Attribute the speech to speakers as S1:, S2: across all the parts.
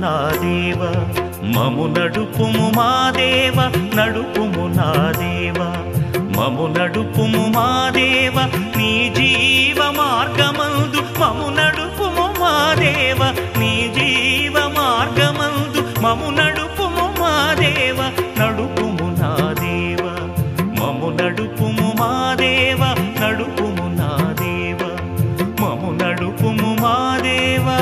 S1: నా దేవ మము నడుపుము మా దేవ నడుపుము నా దేవ మము నడుపుము మా దేవ నీ జీవ మార్గమందు మము నడుపుము మా దేవ నీ జీవ మార్గమందు మము నడుపుము మా దేవ నడుపుము నా దేవ మము నడుపుము మా దేవ నడుపుము నా దేవ మము నడుపుము మా దేవా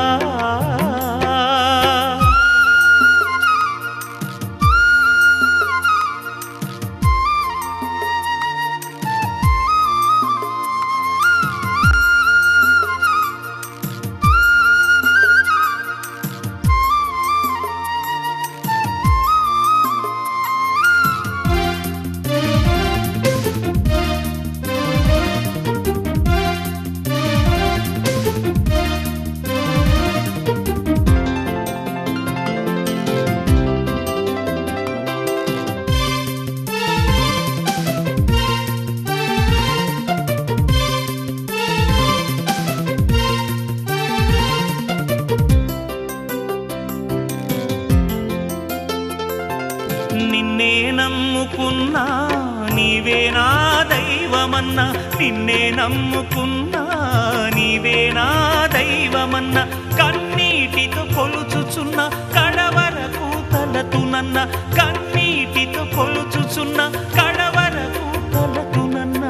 S1: నిన్నే నమ్ముకున్నా నీవే నా దైవమన్నా నిన్నే నమ్ముకున్నా నీవే నా దైవమన్నా కన్నీటితో కొలుచుచున్న కడవరకు తలతునన్న కన్నీటితో కొలుచుచున్న కడవరకు తలతునన్నా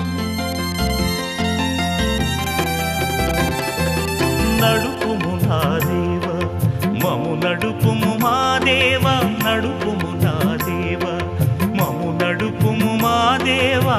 S1: నడుపుము నా దేవ మము నడుపుము మా దేవ నడుపుము నా దేవ మము నడుపుము మా దేవా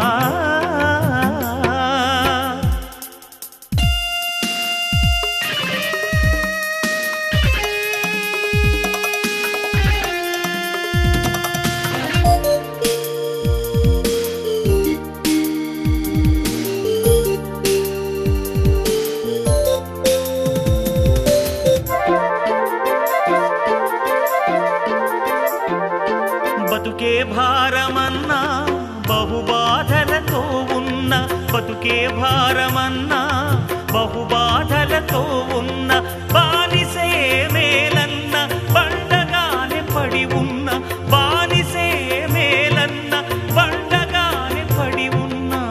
S1: బతుకే భారమన్నా బహుబాధలతో ఉన్న బతుకే భారమన్నా బహుబాధలతో ఉన్న బానిసే మేలన్న బండగానే పడి ఉన్న బానిసే మేలన్న బండగానే పడి ఉన్నా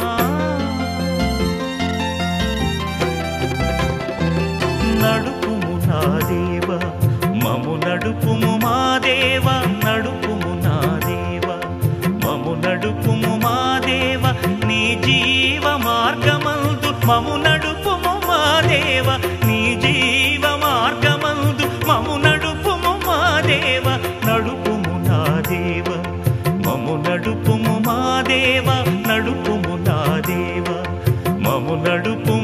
S1: నడుపుము నా దేవ మము నడుపుము మా దేవ నడుపుము నా దేవ మము నడుపుము మా దేవ నీ జీవ మార్గమందు మము నడుపుము మా దేవ నీ జీవ మార్గమందు మము నడుపుము మా దేవ నడుపుము నా దేవ మము నడుపుము మా దేవ నడుపుము నా దేవ మము నడుపు